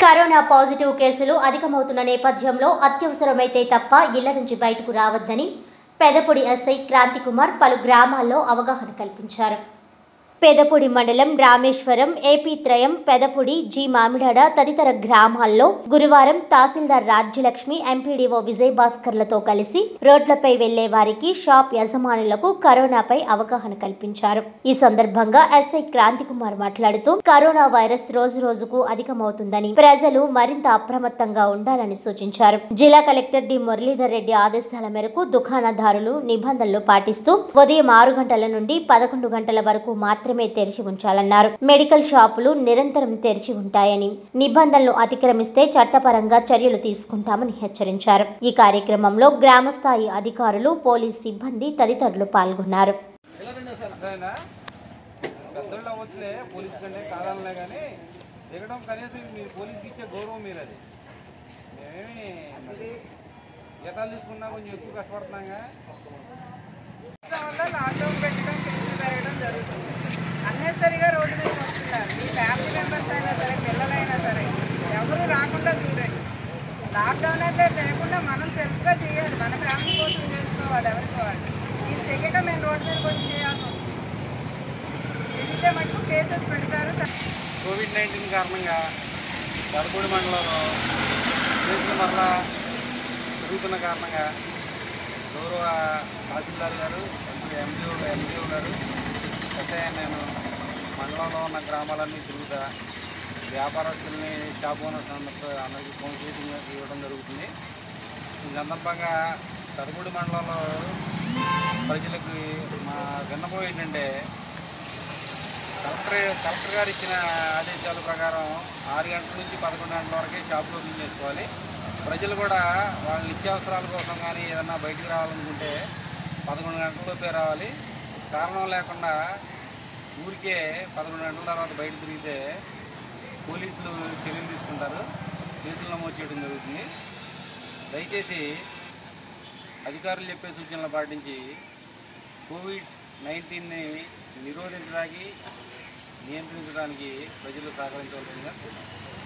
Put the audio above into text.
Corona positive కేసులు అధికమవుతున్న నేపథ్యంలో అత్యవసరమైతే తప్ప ఇళ్ల నుంచి బయటకు రావద్దని పెదపొడి ఎస్ఐ క్రాంతికుమార్ పలు గ్రామాల్లో అవగాహన కల్పించారు పెదపొడి మండలం రామేశ్వరం ఏపీ త్రయం పెదపొడి జి మామిడాడ తదితర గ్రామాల్లో గురువారం తహసీల్దార్ రాజ్యలక్ష్మి ఎంపీడీఓ విజయ్ భాస్కర్లతో కలిసి రోడ్లపై వెళ్లే వారికి షాప్ యజమానులకు కరోనాపై అవగాహన కల్పించారు ఈ సందర్భంగా ఎస్ఐ క్రాంతికుమార్ మాట్లాడుతూ కరోనా వైరస్ రోజు రోజుకు అధికమవుతుందని ప్రజలు మరింత అప్రమత్తంగా ఉండాలని సూచించారు జిల్లా కలెక్టర్ డి మురళీధర్ రెడ్డి ఆదేశాల మేరకు దుకాణదారులు నిబంధనలు పాటిస్తూ ఉదయం ఆరు గంటల నుండి పదకొండు గంటల వరకు మాత్రమే తెరిచి ఉంచాలన్నారు మెడికల్ షాపులు నిరంతరం తెరిచి ఉంటాయని నిబంధనలు అతిక్రమిస్తే చట్టపరంగా చర్యలు తీసుకుంటామని హెచ్చరించారు ఈ కార్యక్రమంలో గ్రామస్థాయి అధికారులు పోలీస్ సిబ్బంది తదితరులు పాల్గొన్నారు అర్థమైందా పెద్దోళ్ళు అవ్వచ్చులే పోలీస్ కంటే కాదనలే కానీ దిగడం కనీసం మీరు పోలీస్కి ఇచ్చే గౌరవం మీరు అది మేమేమి మరి జీతాలు తీసుకున్నా కొంచెం ఎక్కువ కష్టపడుతున్నాగా వల్ల లాక్డౌన్ పెట్టడం కేసులు పెరగడం జరుగుతుంది అన్నెసరిగా రోడ్డు మీద వస్తున్నారు మీ ఫ్యామిలీ మెంబర్స్ అయినా సరే పిల్లలైనా సరే ఎవరు రాకుండా చూడండి లాక్డౌన్ అయితే లేకుండా మనం సెల్ఫ్గా చేయాలి మన ఫ్యామిలీ కోసం చేసుకోవాలి ఎవరికి వాళ్ళు ఇది చెయ్యక మేము రోడ్డు మీదకి వచ్చి చేయాల్సి వస్తుంది తిరిగితే మటుకు కేసెస్ పెడతారు కోవిడ్ నైన్టీన్ కారణంగా దర్పూడి మండలంలో కేసులు మరలా పెరుగుతున్న కారణంగా గౌరవ తహసీల్దార్ గారు ఎంపీఓ ఎంపీఓ గారు ఎస్ఐ నేను మండలంలో ఉన్న గ్రామాలన్నీ తిరుగుతా వ్యాపారస్తుల్ని షాప్ ఓనర్స్ అందరితో అందరికీ ఫోన్ మీటింగ్ ఇవ్వడం జరుగుతుంది ఈ సందర్భంగా తరుముడి మండలంలో ప్రజలకు మా విన్నపం ఏంటంటే కలెక్టర్ కలెక్టర్ గారు ఇచ్చిన ఆదేశాల ప్రకారం ఆరు గంటల నుంచి పదకొండు గంటల వరకే షాపులు ఓపెన్ చేసుకోవాలి ప్రజలు కూడా వాళ్ళ నిత్యావసరాల కోసం కానీ ఏదన్నా బయటికి రావాలనుకుంటే పదకొండు గంటలలోపే రావాలి కారణం లేకుండా ఊరికే పదకొండు గంటల తర్వాత బయట తిరిగితే పోలీసులు చర్యలు తీసుకుంటారు కేసులు నమోదు చేయడం జరుగుతుంది దయచేసి అధికారులు చెప్పే సూచనలు పాటించి కోవిడ్ నైన్టీన్ని నిరోధించడానికి నియంత్రించడానికి ప్రజలు సహకరించవలసిందిగా కోరుతున్నాను.